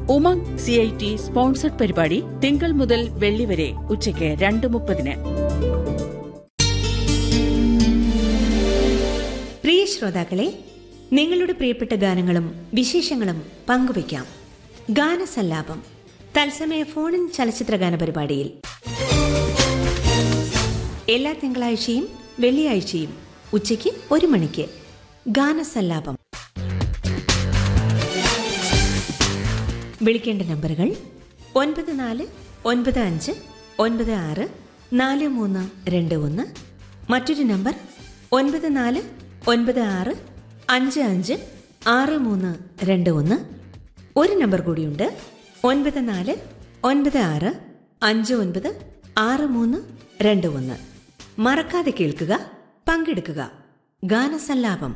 Umang C I T sponsored പരിപാടി തിങ്കൾ മുതൽ വെള്ളി വരെ ഉച്ചയ്ക്ക് രണ്ട് മുപ്പതിന് പ്രിയ ശ്രോതാക്കളെ നിങ്ങളുടെ പ്രിയപ്പെട്ട ഗാനങ്ങളും വിശേഷങ്ങളും പങ്കുവയ്ക്കാം ഗാനസല്ലാപം തത്സമയ ഫോണിൻ ചലച്ചിത്ര ഗാന പരിപാടിയിൽ എല്ലാ തിങ്കളാഴ്ചയും വെള്ളിയാഴ്ചയും ഉച്ചയ്ക്ക് ഒരു മണിക്ക് ഗാനസല്ലാപം വിളിക്കേണ്ട നമ്പറുകൾ ഒൻപത് നാല് ഒൻപത് അഞ്ച് ഒൻപത് ആറ് നാല് മൂന്ന് രണ്ട് ഒന്ന് മറ്റൊരു നമ്പർ ഒൻപത് നാല് ഒൻപത് ആറ് അഞ്ച് അഞ്ച് ആറ് മൂന്ന് രണ്ട് ഒന്ന് ഒരു നമ്പർ കൂടിയുണ്ട് ഒൻപത് നാല് ഒൻപത് ആറ് അഞ്ച് ഒൻപത് ആറ് മൂന്ന് രണ്ട് ഒന്ന് മറക്കാതെ കേൾക്കുക പങ്കെടുക്കുക ഗാനസല്ലാപം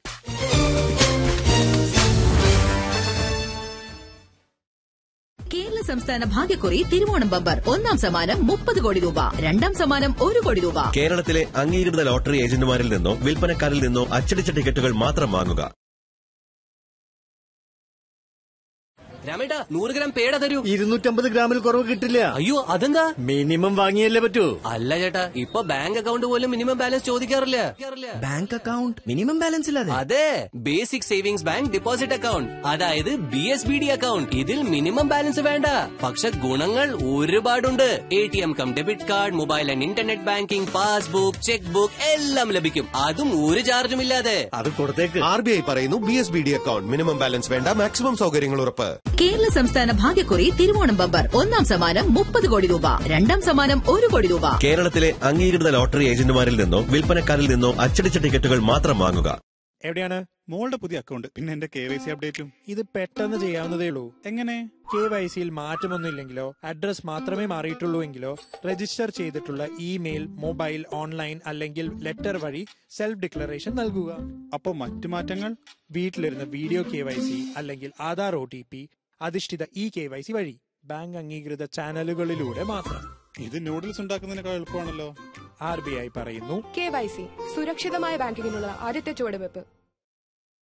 കേരള സംസ്ഥാന ഭാഗ്യക്കുറി തിരുവോണം ബമ്പർ ഒന്നാം സമ്മാനം മുപ്പത് കോടി രൂപ രണ്ടാം സമ്മാനം ഒരു കോടി രൂപ കേരളത്തിലെ അംഗീകൃത ലോട്ടറി ഏജന്റുമാരിൽ നിന്നോ വിൽപ്പനക്കാരിൽ നിന്നോ അച്ചടിച്ച ടിക്കറ്റുകൾ മാത്രം വാങ്ങുക രാമേട്ടാ നൂറ് ഗ്രാം പേട തരൂ ഇരുന്നൂറ്റമ്പത് ഗ്രാമിൽ കുറവ് കിട്ടില്ല അയ്യോ അതെന്താ മിനിമം വാങ്ങിയല്ലേ പറ്റൂ അല്ല ചേട്ടാ ഇപ്പൊ ബാങ്ക് അക്കൗണ്ട് പോലും മിനിമം ബാലൻസ് ചോദിക്കാറില്ല ബാങ്ക് അക്കൗണ്ട് മിനിമം ബാലൻസ് ഇല്ലാതെ അതെ basic savings bank deposit account അതായത് B S B D account ഇതിൽ മിനിമം ബാലൻസ് വേണ്ട പക്ഷെ ഗുണങ്ങൾ ഒരുപാടുണ്ട് A T M cum debit card mobile and internet banking passbook cheque book എല്ലാം ലഭിക്കും അതും ഒരു ചാർജും ഇല്ലാതെ അത് കൊടുത്തേക്ക് ആർ ബി ഐ പറയുന്നു B S B D account minimum balance വേണ്ട മാക്സിമം സൗകര്യങ്ങൾ ഉറപ്പ് കേരള സംസ്ഥാന ഭാഗ്യക്കുറി തിരുവോണം ബമ്പർ ഒന്നാം സമ്മാനം മുപ്പത് കോടി രൂപ രണ്ടാം സമ്മാനം ഒരു കോടി രൂപ കേരളത്തിലെ അംഗീകൃത ലോട്ടറി ഏജന്റുമാരിൽ നിന്നോ വിൽപ്പനക്കാരിൽ നിന്നോ അച്ചടിച്ച ടിക്കറ്റുകൾ മാത്രം വാങ്ങുക എവിടെയാണ് മോളുടെ പുതിയ അക്കൗണ്ട് പിന്നെ എന്റെ കെ വൈ സി അപ്ഡേറ്റും ഇത് പെട്ടെന്ന് ചെയ്യാവുന്നതേ ഉള്ളൂ എങ്ങനെ കെ വൈ സിയിൽ മാറ്റമൊന്നുമില്ലെങ്കിലോ അഡ്രസ് മാത്രമേ മാറിയിട്ടുള്ളൂ എങ്കിലോ രജിസ്റ്റർ ചെയ്തിട്ടുള്ള ഇമെയിൽ മൊബൈൽ ഓൺലൈൻ അല്ലെങ്കിൽ ലെറ്റർ വഴി സെൽഫ് ഡിക്ലറേഷൻ നൽകുക അപ്പോ മറ്റു മാറ്റങ്ങൾ വീട്ടിലിരുന്ന് വീഡിയോ കെ വൈ സി അല്ലെങ്കിൽ ആധാർ ഒ ടി പി അധിഷ്ഠിത ഇ കെ വൈ സി വഴി ബാങ്ക് അംഗീകൃത ചാനലുകളിലൂടെ മാത്രം ഇത് നൂഡിൽസ് ഉണ്ടാക്കുന്നതിനേക്കാൾ എളുപ്പമാണല്ലോ ആർ ബി ഐ പറയുന്നു കെ വൈ സി സുരക്ഷിതമായ ബാങ്കിങ്ങിനുള്ള ആദ്യത്തെ ചുവടുവെപ്പ്